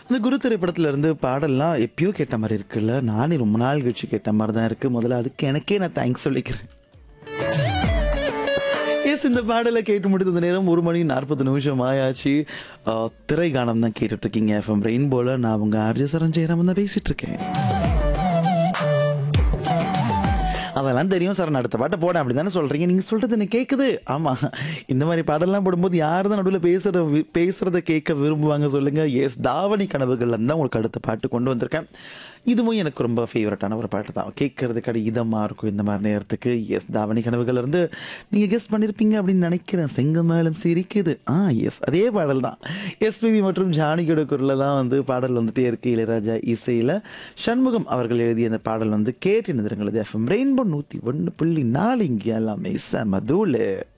இந்த குரு திரைப்படத்துல இருந்து பாடல்லாம் எப்பயோ கேட்ட மாதிரி இருக்குல்ல நானே ரொம்ப நாள் கழிச்சு கேட்ட மாதிரி தான் இருக்கு முதல்ல அதுக்கு எனக்கே நான் தேங்க்ஸ் சொல்லிக்கிறேன் எஸ் இந்த பாடலை கேட்டு முடித்த நேரம் ஒரு மணி நாற்பது நிமிஷம் ஆயாச்சு ஆஹ், திரை கானம் தான் கேட்டுட்டு இருக்கீங்க எஃப்எம் ரெயின்போல நான் உங்க ஆர்ஜே சரஞ்சயராமன் தான் பேசிட்டு இருக்கேன் அதெல்லாம் தெரியும் சார் நான் அடுத்த பாட்டை போட அப்படி தானே சொல்றீங்க நீங்க சொல்றது எனக்கு கேட்குது ஆமா இந்த மாதிரி பாடலாம் போடும்போது யார் தான் நடுவில் பேசுற வி- பேசுறத கேட்க விரும்புவாங்க சொல்லுங்க எஸ் தாவணி கனவுகள்ல தான் உங்களுக்கு அடுத்த பாட்டு கொண்டு வந்திருக்கேன் இதுவும் எனக்கு ரொம்ப ஃபேவரட்டான ஒரு பாட்டு தான் கேட்கறதுக்கு அடி இதமாக இருக்கும் இந்த மாதிரி நேரத்துக்கு எஸ் தாவணி கனவுகள் இருந்து நீங்கள் கெஸ்ட் பண்ணியிருப்பீங்க அப்படின்னு நினைக்கிறேன் செங்கமேளம் சிரிக்குது ஆ எஸ் அதே பாடல் தான் எஸ்பிபி மற்றும் ஜானகியோட குரலில் தான் வந்து பாடல் வந்துட்டே இருக்கு இளையராஜா இசையில் சண்முகம் அவர்கள் எழுதிய அந்த பாடல் வந்து கேட்டு நிறுங்கள் எஃப்எம் ரெயின்போ நூற்றி ஒன்று புள்ளி நாலு இங்கே எல்லாமே செம தூளு